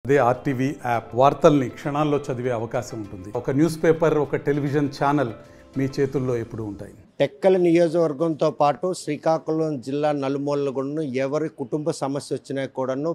అదే RTV app వార్తల్ని క్షణాల్లో చదివే అవకాశం ఉంటుంది ఒక న్యూస్ పేపర్ ఒక టెలివిజన్ ఛానల్ మీ చేతుల్లో ఎప్పుడూ ఉంటాయి టెక్కల నియోజకవర్గంతో పాటు శ్రీకాకుళం జిల్లా నలుమూలలు కూడాను ఎవరి కుటుంబ సమస్య వచ్చినా కూడాను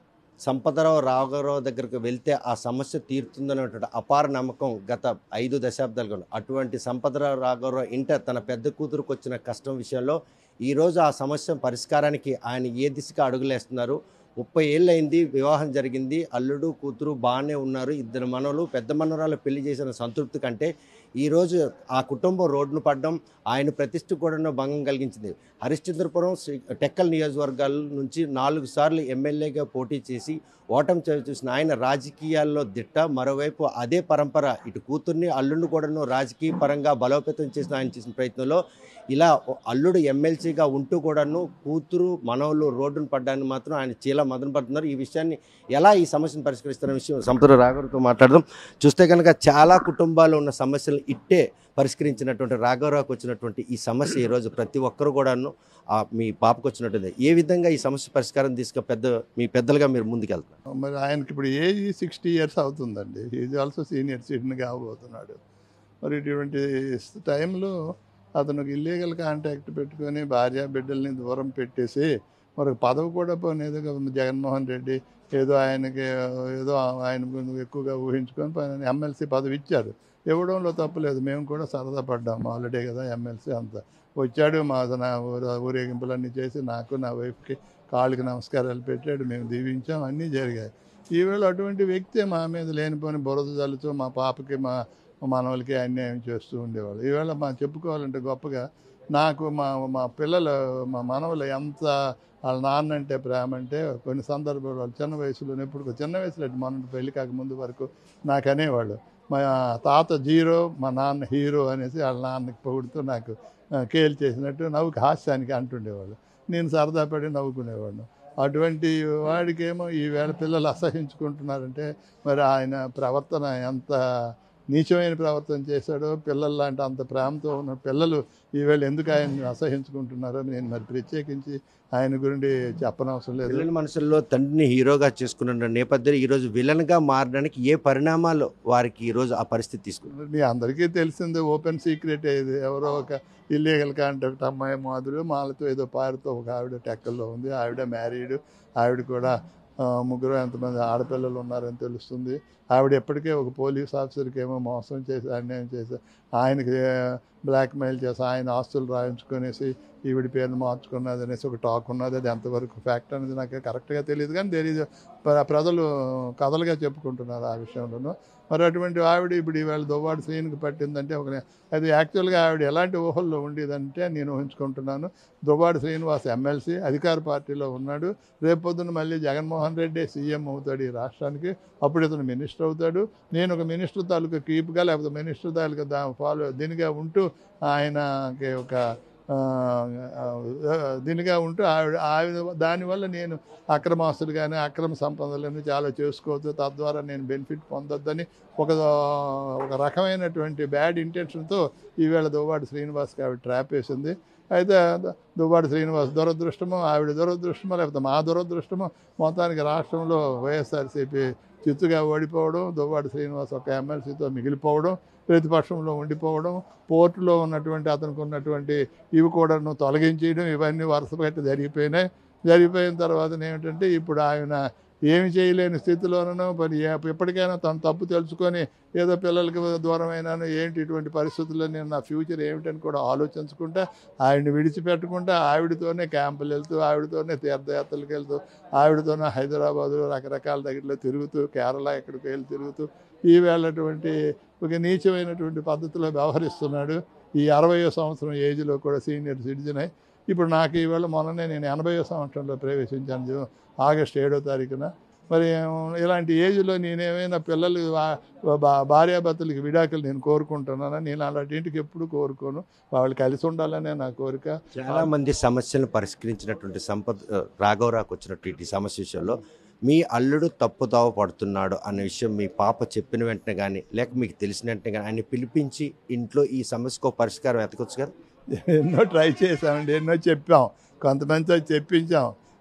సంపదరావు రాఘవరావు దగ్గరికి వెళ్తే ఆ సమస్య తీరుతుందనేటువంటి అపార నమ్మకం గత ఐదు దశాబ్దాలుగా ఉంది. అటువంటి సంపదరావు రాఘవరావు ఇంట తన పెద్ద కూతురుకు వచ్చిన కష్టం విషయంలో ఈరోజు ఆ సమస్య పరిష్కారానికి ఆయన ఏ దిశగా అడుగులేస్తున్నారు ముప్పై ఏళ్ళు అయింది వివాహం జరిగింది అల్లుడు కూతురు బాగానే ఉన్నారు ఇద్దరు మనవలు పెద్ద మనవరాలు పెళ్లి చేసిన సంతృప్తి కంటే ఈరోజు ఆ కుటుంబం రోడ్డును పడడం ఆయన ప్రతిష్ట కూడా భంగం కలిగించింది హరిశ్చంద్రపురం శ్రీ టెక్కల్ నియోజకవర్గాల నుంచి నాలుగు సార్లు ఎమ్మెల్యేగా పోటీ చేసి ఓటమి చవి చూసిన ఆయన రాజకీయాల్లో దిట్ట మరోవైపు అదే పరంపర ఇటు కూతుర్ని అల్లుడిని కూడాను రాజకీయ పరంగా బలోపేతం చేసిన ఆయన చేసిన ప్రయత్నంలో ఇలా అల్లుడు ఎమ్మెల్సీగా ఉంటూ కూడాను కూతురు మనవలు రోడ్డును పడ్డానికి మాత్రం ఆయన చీల మదన పడుతున్నారు ఈ విషయాన్ని ఎలా ఈ సమస్యను పరిష్కరిస్తున్న విషయం సంపద రాఘవరావుతో మాట్లాడదాం చూస్తే కనుక చాలా కుటుంబాలు ఉన్న సమస్యలు ఇట్టే పరిష్కరించినటువంటి రాఘవరావుకి వచ్చినటువంటి ఈ సమస్య ఈరోజు ప్రతి ఒక్కరు కూడాను ఆ మీ పాపకు వచ్చినట్టుంది ఏ విధంగా ఈ సమస్య పరిష్కారం తీసుకు పెద్ద మీ పెద్దలుగా మీరు ముందుకెళ్తున్నారు మరి ఆయనకి ఇప్పుడు ఏజ్ సిక్స్టీ ఇయర్స్ అవుతుందండి ఈజ్ ఆల్సో సీనియర్ సిటిజన్ కాబోతున్నాడు మరి ఇటువంటి టైంలో అతనికి ఇల్లీగల్ కాంటాక్ట్ పెట్టుకొని భార్య బిడ్డల్ని దూరం పెట్టేసి మరి పదవి కూడా పోనేది జగన్మోహన్ రెడ్డి ఏదో ఆయనకి ఏదో ఆయన గురించి ఎక్కువగా ఊహించుకొని పైన ఎమ్మెల్సీ పదవి ఇచ్చారు ఇవ్వడంలో తప్పలేదు మేము కూడా సరదా పడ్డాము ఆల్రెడీ కదా ఎమ్మెల్సీ అంతా వచ్చాడు మా నా ఊర- ఊరేగింపులన్నీ చేసి నాకు నా వైఫ్కి కాళ్ళకి నమస్కారాలు పెట్టాడు మేము దీవించాం అన్నీ జరిగాయి ఈవేళ అటువంటి వ్యక్తి మా మీద లేనిపోని బురద జల్లుతూ మా పాపకి మా మనవలకి అన్యాయం చేస్తూ ఉండేవాళ్ళు ఈవేళ మా చెప్పుకోవాలంటే గొప్పగా నాకు మా మా పిల్లలు మా మనవలు ఎంత వాళ్ళ నాన్న అంటే ప్రేమ అంటే కొన్ని సందర్భాలు వాళ్ళు చిన్న వయసులోనే ఇప్పుడు చిన్న వయసులో అంటే మన పెళ్లి కాక ముందు వరకు నాకు అనేవాళ్ళు మా తాత జీరో మా నాన్న హీరో అనేసి వాళ్ళ నాన్నకి పొగుడుతూ నాకు ఆ, కేల్ చేసినట్టు నవ్వుకి హాస్యానికి అంటుండేవాళ్ళు నేను సరదా పడి నవ్వుకునేవాడిని అటువంటి వాడికేమో ఈవేళ పిల్లలు అసహించుకుంటున్నారంటే మరి ఆయన ప్రవర్తన ఎంత నీచమైన ప్రవర్తన చేశాడో పిల్లలు లాంటి అంత ప్రేమతో ఉన్న పిల్లలు ఈవేళ ఎందుకు ఆయన్ని అసహించుకుంటున్నారో నేను మరి ప్రత్యేకించి ఆయన గురించి చెప్పనవసరం లేదు పిల్లల మనసుల్లో తండ్రిని హీరోగా చేసుకున్న నేపథ్యంలో ఈరోజు విలన్గా మారడానికి ఏ పరిణామాలు వారికి ఈరోజు ఆ పరిస్థితి తీసుకున్నారు మీ అందరికీ తెలిసిందే ఓపెన్ సీక్రెట్ ఇది ఎవరో ఒక ఇల్లీగల్ కాంటాక్ట్ అమ్మాయి మాధురు మాలతో ఏదో పారుతో ఒక ఆవిడ టెక్కల్లో ఉంది ఆవిడ మ్యారీడ్ ఆవిడ కూడా ఆ, ముగ్గురు ఎంతమంది ఆడపిల్లలు ఉన్నారని తెలుస్తుంది ఆవిడ ఎప్పటికే ఒక పోలీస్ ఆఫీసర్కి ఏమో మోసం చేసి అన్యాయం చేసి ఆయనకి బ్లాక్మెయిల్ చేసి ఆయన ఆస్తులు రాయించుకునేసి ఈవిడ పేరును మార్చుకున్నది అనేసి ఒక టాక్ ఉన్నది అది ఎంతవరకు ఫ్యాక్ట్ అనేది నాకు కరెక్ట్గా తెలియదు కానీ తెలియదు ప్రజలు కథలుగా చెప్పుకుంటున్నారు ఆ విషయంలోనూ మరి అటువంటి ఆవిడ ఇప్పుడు ఈవేళ దువ్వాడు శ్రీనికి పట్టిందంటే ఒక అది యాక్చువల్గా ఆవిడ ఎలాంటి ఊహల్లో ఉండేదంటే నేను ఊహించుకుంటున్నాను దువ్వాడు శ్రీనివాస్ ఎమ్మెల్సీ అధికార పార్టీలో ఉన్నాడు రేపొద్దున మళ్ళీ జగన్మోహన్ రెడ్డి సీఎం అవుతాడు ఈ రాష్ట్రానికి అప్పుడు ఇతను మినిస్టర్ అవుతాడు నేను ఒక మినిస్టర్ తాలూకా కీప్గా లేకపోతే మినిస్టర్ తాలూకా దా ఫాలో దీనిగా ఉంటూ ఆయనకి ఒక ఆ, ఆ, దీనిగా ఉంటూ ఆవిడ ఆవిడ దానివల్ల నేను అక్రమాస్తులు కానీ అక్రమ సంపదలని చాలా చేసుకోవద్దు తద్వారా నేను బెనిఫిట్ పొందొద్దని ఒక ఒక రకమైనటువంటి బ్యాడ్ ఇంటెన్షన్తో ఈవేళ దువ్వాడు శ్రీనివాస్కి ఆవిడ ట్రాప్ వేసింది అయితే దువ్వాడు శ్రీనివాస్ దురదృష్టమో ఆవిడ దురదృష్టమో లేకపోతే మా దురదృష్టమో మొత్తానికి రాష్ట్రంలో వైఎస్ఆర్సీపీ చిత్తుగా ఓడిపోవడం దువ్వాడు శ్రీనివాస్ ఒక ఎమ్మెల్సీతో మిగిలిపోవడం ప్రతిపక్షంలో ఉండిపోవడం పోర్టులో ఉన్నటువంటి అతనికి ఉన్నటువంటి ఇవి కూడాను తొలగించేయడం ఇవన్నీ వరుస పెట్టి జరిగిపోయినాయి జరిగిపోయిన తర్వాత ఏమిటంటే ఇప్పుడు ఆయన ఏమి చేయలేని స్థితిలోనూ మరి ఏ- ఎప్పటికైనా తను తప్పు తెలుసుకొని ఏదో పిల్లలకి దూరం అయినాను ఏంటి ఇటువంటి పరిస్థితుల్లో నేను నా ఫ్యూచర్ ఏమిటని కూడా ఆలోచించుకుంటా ఆవిడని విడిచిపెట్టకుండా ఆవిడతోనే క్యాంపులు వెళ్తూ ఆవిడతోనే తీర్థయాత్రలకు వెళ్తూ ఆవిడతోనే హైదరాబాదు రకరకాల దగ్గరలో తిరుగుతూ కేరళ ఎక్కడికి వెళ్ళి తిరుగుతూ ఈవేళటువంటి ఒక నీచమైనటువంటి పద్ధతిలో వ్యవహరిస్తున్నాడు ఈ అరవయో సంవత్సరం ఏజ్లో కూడా సీనియర్ సిటిజన్ అయి ఇప్పుడు నాకు ఈవేళ మొన్ననే నేను ఎనభైయో సంవత్సరంలో ప్రవేశించాను జూ- ఆగస్టు ఏడో తారీఖున మరి ఇలాంటి ఏజ్లో నేనేమైనా పిల్లలు భా- భా- భార్యాభర్తలకి విడాకులు నేను కోరుకుంటున్నాను నేను అలాంటి ఇంటికి ఎప్పుడు కోరుకోను వాళ్ళు కలిసి ఉండాలనే నా కోరిక చాలా మంది సమస్యలను పరిష్కరించినటువంటి సంపద ఆ, రాఘవరావుకు వచ్చినటువంటి ఈ సమస్య విషయంలో మీ అల్లుడు తప్పుదోవ పడుతున్నాడు అనే విషయం మీ పాప చెప్పిన వెంటనే కానీ లేక మీకు తెలిసిన వెంటనే కానీ ఆయన పిలిపించి ఇంట్లో ఈ సమస్యకు ఒక పరిష్కారం ఎతకొచ్చు కదా ఎన్నో ట్రై చేసామండి ఎన్నో చెప్పాం కొంతమందితో చెప్పించాం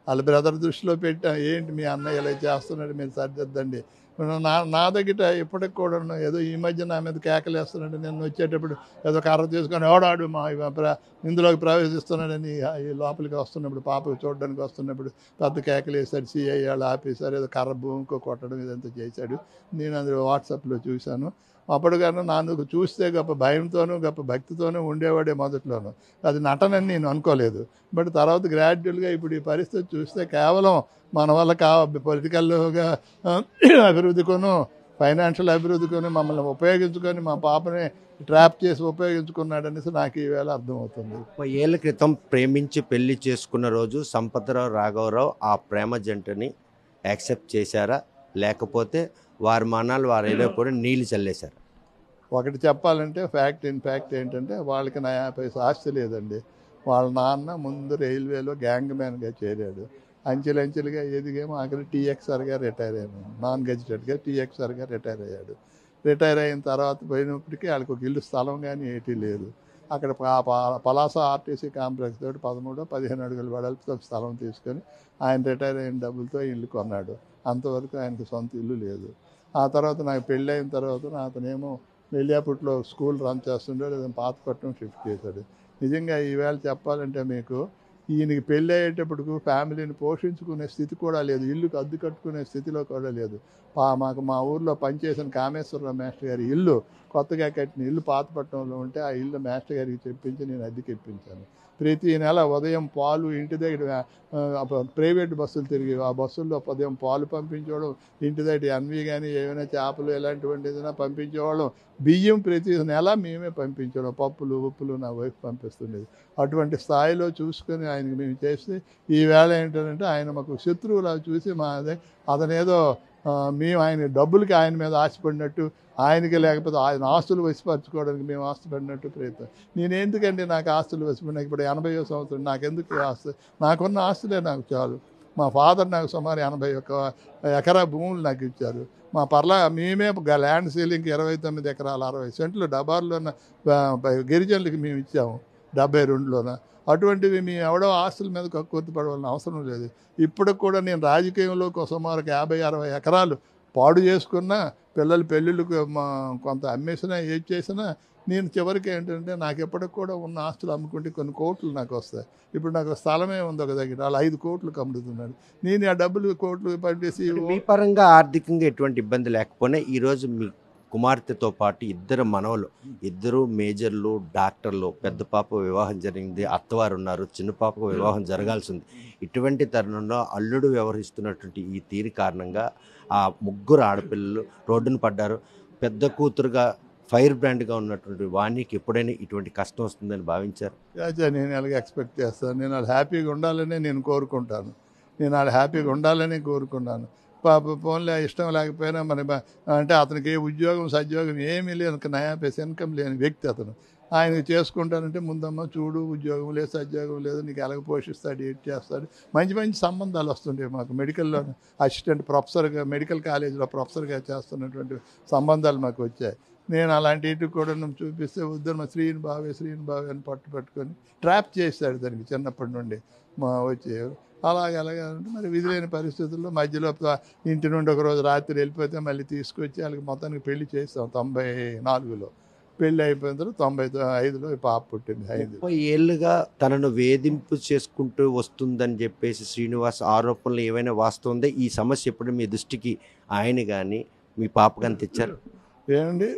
వాళ్ళ బ్రదర్ దృష్టిలో పెట్టాం ఏంటి మీ అన్నయ్య ఇలా చేస్తున్నాడు మీరు సరిదిద్దండి నా నా దగ్గర ఇప్పటికి కూడా ఏదో ఈ మధ్య నా మీద కేకలేస్తున్నాడు నేను వచ్చేటప్పుడు ఏదో కర్ర తీసుకొని ఓడాడు మా ఇవ ప్ర- ఇందులోకి ప్రవేశిస్తున్నాడని ఈ లోపలికి వస్తున్నప్పుడు పాపకు చూడడానికి వస్తున్నప్పుడు పెద్ద కేకలు వేసాడు సిఐ వాళ్ళు ఆపేశారు ఏదో కర్ర భూమికో కొట్టడం ఇదంతా చేశాడు నేను అందులో వాట్సాప్లో చూశాను అప్పటికన్నా నన్ను చూస్తే గొప్ప భయంతోనూ గొప్ప భక్తితోనూ ఉండేవాడే మొదట్లోనూ అది నటనని నేను అనుకోలేదు బట్ తర్వాత గ్రాడ్యువల్గా ఇప్పుడు ఈ పరిస్థితి చూస్తే కేవలం మన వల్ల కా పొలిటికల్గా అభివృద్ధికోను ఫైనాన్షియల్ అభివృద్ధికోను మమ్మల్ని ఉపయోగించుకొని మా పాపని ట్రాప్ చేసి ఉపయోగించుకున్నాడనేసి నాకు ఈవేళ అర్థమవుతుంది ముప్పై ఏళ్ళ క్రితం ప్రేమించి పెళ్లి చేసుకున్న రోజు సంపతరావు రాఘవరావు ఆ ప్రేమ జంటని యాక్సెప్ట్ చేశారా లేకపోతే వారి మనాలు వారు వెళ్ళినప్పుడు నీళ్లు చల్లేశారు ఒకటి చెప్పాలంటే ఫ్యాక్ట్ ఇన్ ఫ్యాక్ట్ ఏంటంటే వాళ్ళకి నా యాభై ఆస్తి లేదండి వాళ్ళ నాన్న ముందు రైల్వేలో గ్యాంగ్ మ్యాన్గా చేరాడు అంచెలంచెలుగా ఎదిగేమో అక్కడ టీఎక్స్ఆర్గా రిటైర్ అయ్యాను నాన్ గెజిటెడ్గా టీఎక్స్ఆర్గా రిటైర్ అయ్యాడు రిటైర్ అయిన తర్వాత పోయినప్పటికీ వాళ్ళకి ఒక ఇల్లు స్థలం కానీ ఏటీ లేదు అక్కడ ప- ప- పలాస ఆర్టీసీ కాంప్లెక్స్ తోటి పదమూడో పదిహేను అడుగుల వెడల్పుతో ఒక స్థలం తీసుకొని ఆయన రిటైర్ అయిన డబ్బులతో ఇల్లు కొన్నాడు అంతవరకు ఆయనకు సొంత ఇల్లు లేదు ఆ తర్వాత నాకు పెళ్ళి అయిన తర్వాత అతనేమో వెళ్ళేపట్లో స్కూల్ రన్ చేస్తుండే లేదా పాతపట్నం షిఫ్ట్ చేశాడు నిజంగా ఈవేళ చెప్పాలంటే మీకు ఈయనకి పెళ్ళి అయ్యేటప్పటికి ఫ్యామిలీని పోషించుకునే స్థితి కూడా లేదు ఇల్లుకి అద్దె కట్టుకునే స్థితిలో కూడా లేదు పా మాకు మా ఊర్లో పనిచేసిన కామేశ్వరరావు మాస్టర్ గారి ఇల్లు కొత్తగా కట్టిన ఇల్లు పాతపట్నంలో ఉంటే ఆ ఇల్లు మాస్టర్ గారికి చెప్పించి నేను అద్దెకి ఇప్పించాను ప్రతి నెల ఉదయం పాలు ఇంటి దగ్గర ఆ, అప్పుడు ప్రైవేట్ బస్సులు తిరిగి ఆ బస్సుల్లో ఉదయం పాలు పంపించడం ఇంటి దగ్గర అన్వి కానీ ఏమైనా చేపలు ఇలాంటివంటి ఏదైనా పంపించేవాళ్ళం బియ్యం ప్రతి నెల మేమే పంపించడం పప్పులు ఉప్పులు నా వైఫ్ పంపిస్తుండేది అటువంటి స్థాయిలో చూసుకొని ఆయనకి మేము చేస్తే ఈ వేళ ఏంటంటే ఆయన మాకు శత్రువులా చూసి మా అదే అతనేదో ఆ, మేము ఆయన డబ్బులకి ఆయన మీద ఆశపడినట్టు ఆయనకి లేకపోతే ఆయన ఆస్తులు వసిపరచుకోవడానికి మేము ఆశపడినట్టు ప్రయత్నం నేను ఎందుకండి నాకు ఆస్తులు వసిపడినా ఇప్పుడు ఎనభై సంవత్సరం నాకెందుకు ఈ ఆస్తి నాకున్న ఆస్తులే నాకు చాలు మా ఫాదర్ నాకు సుమారు ఎనభై ఒక్క ఎకరా భూములు నాకు ఇచ్చారు మా పర్లా మేమే గ- ల్యాండ్ సీలింగ్కి ఇరవై తొమ్మిది ఎకరాలు అరవై సెంట్లు డబార్లో ఉన్న ఆ, గిరిజనులకి మేము ఇచ్చాము డెబ్బై రెండులోన అటువంటివి మేము ఎవడో ఆస్తుల మీద కక్కుర్తి పడవలసిన అవసరం లేదు ఇప్పటికి కూడా నేను రాజకీయంలో ఒక సుమారు ఒక యాభై అరవై ఎకరాలు పాడు చేసుకున్నా పిల్లల పెళ్ళిళ్ళకు మా కొంత అమ్మేసినా ఏది చేసినా నేను చివరికి ఏంటంటే నాకు ఎప్పటికి కూడా ఉన్న ఆస్తులు అమ్ముకుంటే కొన్ని కోట్లు నాకు వస్తాయి ఇప్పుడు నాకు స్థలమే ఉంది ఒక దగ్గర వాళ్ళు ఐదు కోట్లు అమ్ముతున్నాడు నేను ఆ డబ్బులు కోట్లు పట్టేసి మీ పరంగా ఆర్థికంగా ఎటువంటి ఇబ్బంది లేకపోయినా ఈరోజు మీ కుమార్తెతో పాటు ఇద్దరు మనవలు ఇద్దరు మేజర్లు డాక్టర్లు పెద్ద పాప వివాహం జరిగింది అత్తవారు ఉన్నారు చిన్న పాపకు వివాహం జరగాల్సి ఉంది ఇటువంటి తరుణంలో అల్లుడు వ్యవహరిస్తున్నటువంటి ఈ తీరు కారణంగా ఆ ముగ్గురు ఆడపిల్లలు రోడ్డున పడ్డారు పెద్ద కూతురుగా ఫైర్ బ్రాండ్గా ఉన్నటువంటి వాణికి ఎప్పుడైనా ఇటువంటి కష్టం వస్తుందని భావించారు రాజా నేను అలాగే ఎక్స్పెక్ట్ చేస్తాను నేను వాళ్ళు హ్యాపీగా ఉండాలని నేను కోరుకుంటాను నేను వాళ్ళు హ్యాపీగా ఉండాలని కోరుకున్నాను పాప ఫోన్లో ఇష్టం లేకపోయినా మరి బ- అంటే అతనికి ఏ ఉద్యోగం సద్యోగం ఏమీ లేదు నయా పైసా ఇన్కమ్ లేని వ్యక్తి అతను ఆయన చేసుకుంటానంటే ముందమ్మ చూడు ఉద్యోగం లేదు సద్యోగం లేదు నీకు ఎలాగ పోషిస్తాడు ఏం చేస్తాడు మంచి మంచి సంబంధాలు వస్తుంటాయి మాకు మెడికల్లో అసిస్టెంట్ ప్రొఫెసర్గా మెడికల్ కాలేజీలో ప్రొఫెసర్గా చేస్తున్నటువంటి సంబంధాలు మాకు వచ్చాయి నేను అలాంటి ఇటు కూడా నువ్వు చూపిస్తే వద్దన్న శ్రీని బావే శ్రీని బావే అని పట్టు పట్టుకొని ట్రాప్ చేశాడు దానికి చిన్నప్పటి నుండి మా వచ్చి అలాగే అలాగే అంటే మరి విధి లేని పరిస్థితుల్లో మధ్యలో ప- ఇంటి నుండి ఒక రోజు రాత్రి వెళ్ళిపోతే మళ్ళీ తీసుకొచ్చి వాళ్ళకి మొత్తానికి పెళ్లి చేస్తాం తొంభై నాలుగులో పెళ్లి అయిపోయిన తర్వాత తొంభై తొ- ఐదులో ఈ పాప పుట్టింది ఐదు ముప్పై ఏళ్ళుగా తనను వేధింపు చేసుకుంటూ వస్తుందని చెప్పేసి శ్రీనివాస్ ఆరోపణలు ఏవైనా వాస్తవందే ఈ సమస్య ఎప్పుడు మీ దృష్టికి ఆయన కానీ మీ పాప కానీ తెచ్చారు ఏమండి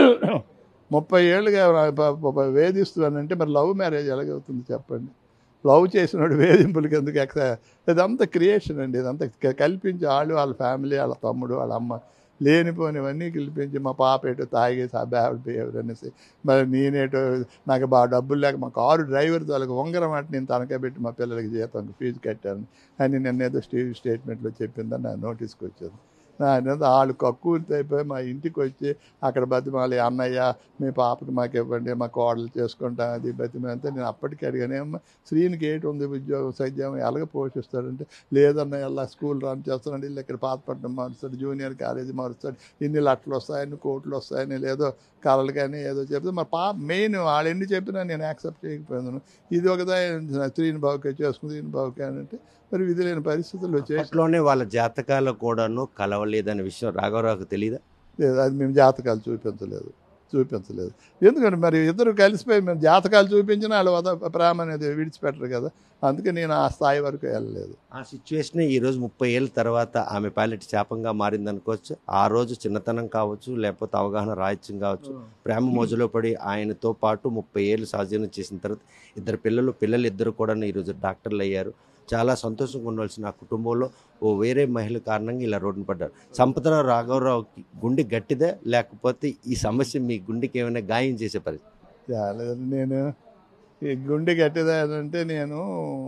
ముప్పై ఏళ్ళుగా ప- ప- వేధిస్తున్నానంటే మరి లవ్ మ్యారేజ్ ఎలాగవుతుంది చెప్పండి లవ్ చేసినాడు వేధింపులకి ఎందుకు ఎక్స ఇదంతా క్రియేషన్ అండి ఇదంతా క- కల్పించి వాళ్ళు వాళ్ళ ఫ్యామిలీ వాళ్ళ తమ్ముడు వాళ్ళ అమ్మ లేనిపోనివన్నీ కల్పించి మా పాప ఏటో తాగేసి ఆ బ్యాడ్ బిహేవియర్ అనేసి మరి నేనేటో నాకు బాగా డబ్బులు లేక మా కారు డ్రైవర్ వాళ్ళకి ఉంగరం అంటే నేను తనఖా పెట్టి మా పిల్లలకి జీతం ఫీజు కట్టాను అని నిన్న ఏదో స్టే స్టేట్మెంట్లో చెప్పిందని నా నోటీస్కి వచ్చాను ఆయన వాళ్ళు కక్కుర్తి అయిపోయి మా ఇంటికి వచ్చి అక్కడ బతిమాలి అన్నయ్య మీ పాపకి మాకు ఇవ్వండి మా కోడలు చేసుకుంటాం అది బతిమంటే నేను అప్పటికి అడిగాను ఏమ్మా శ్రీనికి ఏంటి ఉంది ఉద్యోగం సైద్యం ఎలాగ పోషిస్తాడంటే లేదన్నయ్య అలా స్కూల్ రన్ చేస్తున్నాడు వీళ్ళు ఇక్కడ పాతపట్నం మారుస్తాడు జూనియర్ కాలేజీ మారుస్తాడు ఇన్ని లక్షలు వస్తాయని కోట్లు వస్తాయని లేదో కళలు కానీ ఏదో చెప్తే మా పా మెయిన్ వాళ్ళు ఎన్ని చెప్పినా నేను యాక్సెప్ట్ చేయకపోయాను ఇది ఒకదా శ్రీని బావుకే చేసుకుని శ్రీని బావుకే అని అంటే మరి విధి లేని పరిస్థితుల్లో చేసి అప్పట్లోనే వాళ్ళ జాతకాలు కూడాను కలవలేదనే విషయం రాఘవరావుకు తెలియదా లేదు అది మేము జాతకాలు చూపించలేదు చూపించలేదు ఎందుకంటే మరి ఇద్దరు కలిసిపోయి మేము జాతకాలు చూపించినా వాళ్ళు వద ప్రేమ అనేది విడిచిపెట్టరు కదా అందుకే నేను ఆ స్థాయి వరకు వెళ్ళలేదు ఆ సిచ్యువేషన్ ఈ రోజు ముప్పై ఏళ్ళ తర్వాత ఆమె పాలిట శాపంగా మారింది అనుకోవచ్చు ఆ రోజు చిన్నతనం కావచ్చు లేకపోతే అవగాహన రాహిత్యం కావచ్చు ప్రేమ మోజులో పడి ఆయనతో పాటు ముప్పై ఏళ్ళు సహజీవనం చేసిన తర్వాత ఇద్దరు పిల్లలు పిల్లలు ఇద్దరు కూడా ఈరోజు డాక్టర్లు అయ్యారు చాలా సంతోషంగా ఉండవలసిన ఆ కుటుంబంలో ఓ వేరే మహిళ కారణంగా ఇలా రోడ్డున పడ్డారు సంపదరావు రాఘవరావుకి గుండె గట్టిదే లేకపోతే ఈ సమస్య మీ గుండెకి ఏమైనా గాయం చేసే పరిస్థితి లేదు నేను ఈ గుండె గట్టిదా అంటే నేను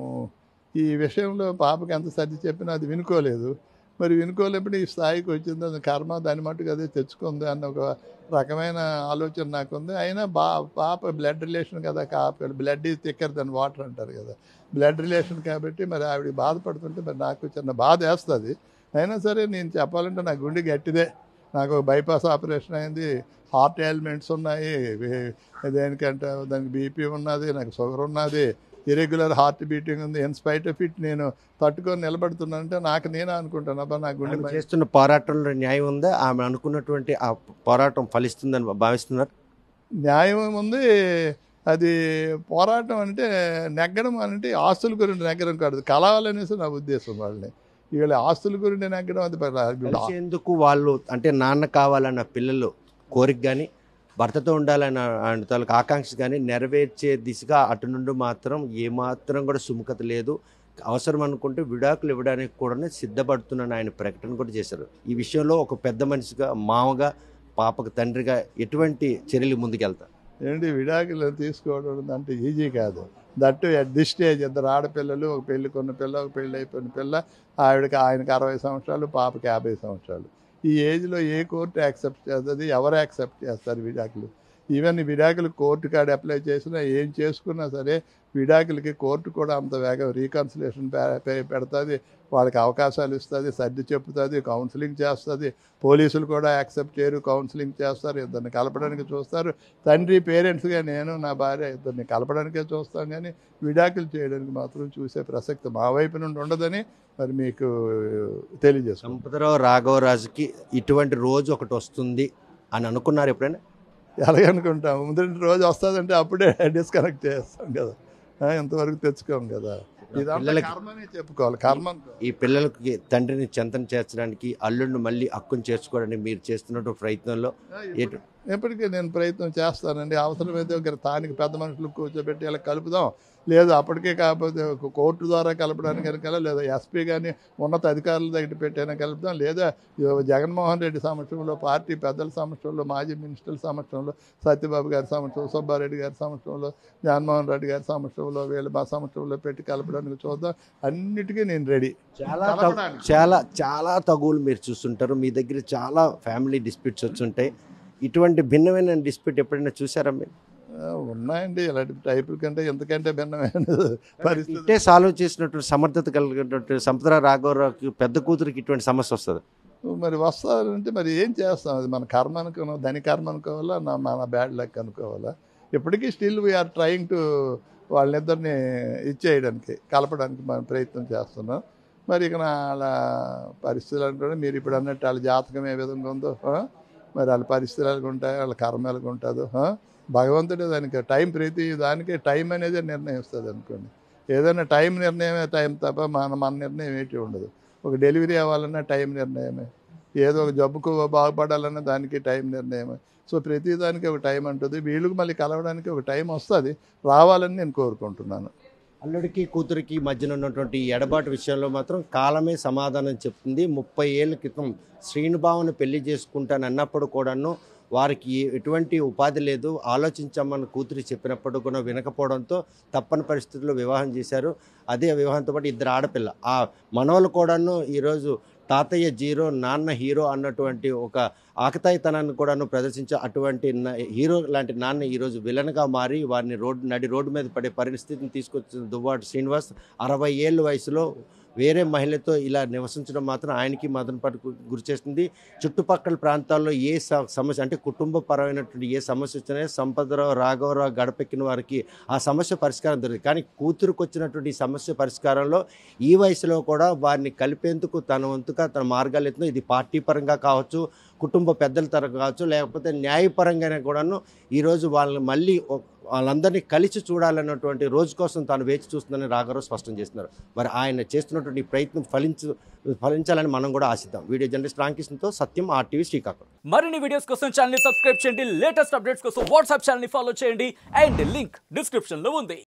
ఈ విషయంలో పాపకి ఎంత సర్ది చెప్పినా అది వినుకోలేదు మరి వినుకోలేప్పుడు ఈ స్థాయికి వచ్చింది అది కర్మ దాని మట్టుకు అదే తెచ్చుకుంది అన్న ఒక రకమైన ఆలోచన నాకు ఉంది అయినా బా పాప బ్లడ్ రిలేషన్ కదా కాప blood is thicker than water అంటారు కదా బ్లడ్ రిలేషన్ కాబట్టి మరి ఆవిడ బాధపడుతుంటే మరి నాకు చిన్న బాధ వేస్తుంది అయినా సరే నేను చెప్పాలంటే నా గుండె గట్టిదే నాకు బైపాస్ ఆపరేషన్ అయింది హార్ట్ ఎలిమెంట్స్ ఉన్నాయి వే- దేనికంటే దానికి బీపీ ఉన్నది నాకు షుగర్ ఉన్నది ఇరెగ్యులర్ హార్ట్ బీటింగ్ ఉంది ఇన్ స్పైట్ ఆఫ్ ఇట్ నేను తట్టుకొని నిలబడుతున్నానంటే నాకు నేనే అనుకుంటాను అబ్బా నా గుండె ఆమె బయ- చేస్తున్న పోరాటంలో న్యాయం ఉందా ఆమె అనుకున్నటువంటి ఆ పోరాటం ఫలిస్తుందని భావిస్తున్నారు న్యాయం ఉంది అది పోరాటం అంటే నెగ్గడం అంటే ఆస్తుల గురించి నెగ్గడం కాదు కలవాలనేసి నా ఉద్దేశం వాళ్ళని వీళ్ళ ఆస్తుల గురించి నెగ్గడం అది ప- కలిసేందుకు వాళ్ళు అంటే నాన్న కావాలన్న పిల్లలు కోరిక కానీ భర్తతో ఉండాలన్న ఆయన తాలూకు ఆకాంక్ష కానీ నెరవేర్చే దిశగా అటు నుండి మాత్రం ఏమాత్రం కూడా సుముఖత లేదు అవసరం అనుకుంటే విడాకులు ఇవ్వడానికి కూడా సిద్ధపడుతున్నాను ఆయన ప్రకటన కూడా చేశారు ఈ విషయంలో ఒక పెద్ద మనిషిగా మామగా పాపకు తండ్రిగా ఎటువంటి చర్యలు ముందుకెళ్తారు ఏంటి విడాకులు తీసుకోవడం అంటే ఈజీ కాదు దట్టు ఎట్ దిస్ స్టేజ్ ఇద్దరు ఆడపిల్లలు ఒక పెళ్లి కొన్న పిల్ల ఒక పెళ్లి అయిపోయిన పిల్ల ఆవిడకి ఆయనకి అరవై సంవత్సరాలు పాపకి యాభై సంవత్సరాలు ఈ ఏజ్లో ఏ కోర్టు యాక్సెప్ట్ చేస్తుంది ఎవరు యాక్సెప్ట్ చేస్తారు విడాకులు ఈవెన్ ఈ విడాకులు కోర్టు కాడ అప్లై చేసినా ఏం చేసుకున్నా సరే విడాకులకి కోర్టు కూడా అంత వేగం రీకన్సిలేషన్ పెడుతుంది వాళ్ళకి అవకాశాలు ఇస్తుంది సర్ది చెప్తుంది కౌన్సిలింగ్ చేస్తుంది పోలీసులు కూడా యాక్సెప్ట్ చేయరు కౌన్సిలింగ్ చేస్తారు ఇద్దరిని కలపడానికి చూస్తారు తండ్రి పేరెంట్స్గా నేను నా భార్య ఇద్దరిని కలపడానికే చూస్తాం కానీ విడాకులు చేయడానికి మాత్రం చూసే ప్రసక్తి మా వైపు నుండి ఉండదని మరి మీకు తెలియజేస్తాం సంపదరావు రాఘవరాజుకి ఇటువంటి రోజు ఒకటి వస్తుంది అని అనుకున్నారు ఎప్పుడైనా ఎలాగనుకుంటాం ముందు రోజు వస్తుందంటే అప్పుడే డిస్కనెక్ట్ చేస్తాం కదా ఆ, ఇంతవరకు తెచ్చుకోం కదా ఇదంతా పిల్లలకి- కర్మనే చెప్పుకోవాలి కర్మ ఈ పిల్లలకి తండ్రిని చెంతన చేర్చడానికి అల్లుడిని మళ్ళీ హక్కును చేర్చుకోవడానికి మీరు చేస్తున్న ప్రయత్నంలో ఎటు- ఎప్పటికీ నేను ప్రయత్నం చేస్తానండి అవసరమైతే ఒక తానికి పెద్ద మనుషులు కూర్చోబెట్టి ఇలా కలుపుదాం లేదు అప్పటికే కాకపోతే ఒక కోర్టు ద్వారా కలపడానికి కనుక లేదా ఎస్పీ కానీ ఉన్నత అధికారుల దగ్గర పెట్టైనా కలుపుదాం లేదా జగన్మోహన్ రెడ్డి సమక్షంలో పార్టీ పెద్దల సమక్షంలో మాజీ మినిస్టర్ల సమక్షంలో సత్యబాబు గారి సమక్షంలో సుబ్బారెడ్డి గారి సమక్షంలో జగన్మోహన్ రెడ్డి గారి సమక్షంలో వీళ్ళ మా సమక్షంలో పెట్టి కలపడానికి చూద్దాం అన్నిటికీ నేను రెడీ చాలా తగు- కలపడానికి. చాలా చాలా తగువులు మీరు చూస్తుంటారు మీ దగ్గర చాలా ఫ్యామిలీ డిస్ప్యూట్స్ వచ్చుంటాయి ఇటువంటి భిన్నమైన డిస్ప్యూట్ ఎప్పుడైనా చూసారా మీరు ఆ, ఉన్నాయండి ఇలాంటి టైపుల కంటే ఎంతకంటే భిన్నమైన పరిస్థితి ఇట్టే సాల్వ్ చేసినటువంటి సమర్థత కలిగినటువంటి సంపద రాఘవరావుకి పెద్ద కూతురికి ఇటువంటి సమస్య వస్తుంది మరి వస్తారంటే మరి ఏం చేస్తాం అది మన కర్మ అనుకోను దాని కర్మ అనుకోవాలా నా మన బ్యాడ్ లక్ అనుకోవాలా ఇప్పటికీ స్టిల్ వీఆర్ ట్రయింగ్ టు వాళ్ళిద్దరిని ఇచ్చేయడానికి కలపడానికి మనం ప్రయత్నం చేస్తున్నాం మరి ఇక నా వాళ్ళ పరిస్థితులు అంటే మీరు ఇప్పుడు అన్నట్టు వాళ్ళ జాతకం ఏ విధంగా ఉందో ఆ? మరి వాళ్ళ పరిస్థితులు ఎలాగ ఉంటాయి వాళ్ళ కర్మ ఎలాగ ఉంటుందో ఆ? భగవంతుడే దానికి టైం ప్రతి దానికి టైం అనేది నిర్ణయిస్తుంది అనుకోండి ఏదైనా టైం నిర్ణయమే టైం తప్ప మన మన నిర్ణయం ఏంటి ఉండదు ఒక డెలివరీ అవ్వాలన్నా టైం నిర్ణయమే ఏదో ఒక జబ్బుకు బాగుపడాలన్నా దానికి టైం నిర్ణయమే సో ప్రతి దానికి ఒక టైం ఉంటుంది వీళ్ళకి మళ్ళీ కలవడానికి ఒక టైం వస్తుంది రావాలని నేను కోరుకుంటున్నాను అల్లుడికి కూతురికి మధ్యన ఉన్నటువంటి ఈ ఎడబాటు విషయంలో మాత్రం కాలమే సమాధానం చెప్తుంది ముప్పై ఏళ్ళ క్రితం శ్రీనుబావుని పెళ్లి చేసుకుంటాను అన్నప్పుడు కూడాను వారికి ఎటువంటి ఉపాధి లేదు ఆలోచించమని కూతురి చెప్పినప్పుడు కూడా వినకపోవడంతో తప్పని పరిస్థితుల్లో వివాహం చేశారు అదే వివాహంతో పాటు ఇద్దరు ఆడపిల్ల ఆ మనవలు కూడాను ఈరోజు తాతయ్య జీరో నాన్న హీరో అన్నటువంటి ఒక ఆకతాయితనాన్ని కూడాను ప్రదర్శించే అటువంటి న- హీరో లాంటి నాన్న ఈరోజు విలన్గా మారి వారిని రోడ్డు నడి రోడ్డు మీద పడే పరిస్థితిని తీసుకొచ్చిన దువ్వాడు శ్రీనివాస్ అరవై ఏళ్ళ వయసులో వేరే మహిళతో ఇలా నివసించడం మాత్రం ఆయనకి మదన పట్టుకు గురి చేస్తుంది చుట్టుపక్కల ప్రాంతాల్లో ఏ స- సమస్య అంటే కుటుంబపరమైనటువంటి ఏ సమస్య వచ్చినా సంపదరావు రాఘవరావు గడపెక్కిన వారికి ఆ సమస్య పరిష్కారం దొరికింది కానీ కూతురుకు వచ్చినటువంటి ఈ సమస్య పరిష్కారంలో ఈ వయసులో కూడా వారిని కలిపేందుకు తన వంతుగా తన మార్గాలు ఎత్తున ఇది పార్టీ పరంగా కావచ్చు కుటుంబ పెద్దల తరం కావచ్చు లేకపోతే న్యాయపరంగానే కూడాను ఈరోజు వాళ్ళని మళ్ళీ ఒ- వాళ్ళందరినీ కలిసి చూడాలన్నటువంటి రోజు కోసం తాను వేచి చూస్తుందని రాఘవరావు స్పష్టం చేస్తున్నారు మరి ఆయన చేస్తున్నటువంటి ఈ ప్రయత్నం ఫలించు ఫలించాలని మనం కూడా ఆశిద్దాం వీడియో జర్నలిస్ట్ రామకృష్ణతో సత్యం ఆర్టీవీ శ్రీకాకుళం మరిన్ని వీడియోస్ కోసం ఛానల్ ని సబ్స్క్రైబ్ చేయండి లేటెస్ట్ అప్డేట్స్ కోసం వాట్సాప్ ఛానల్ ని ఫాలో చేయండి అండ్ లింక్ డిస్క్రిప్షన్ లో ఉంది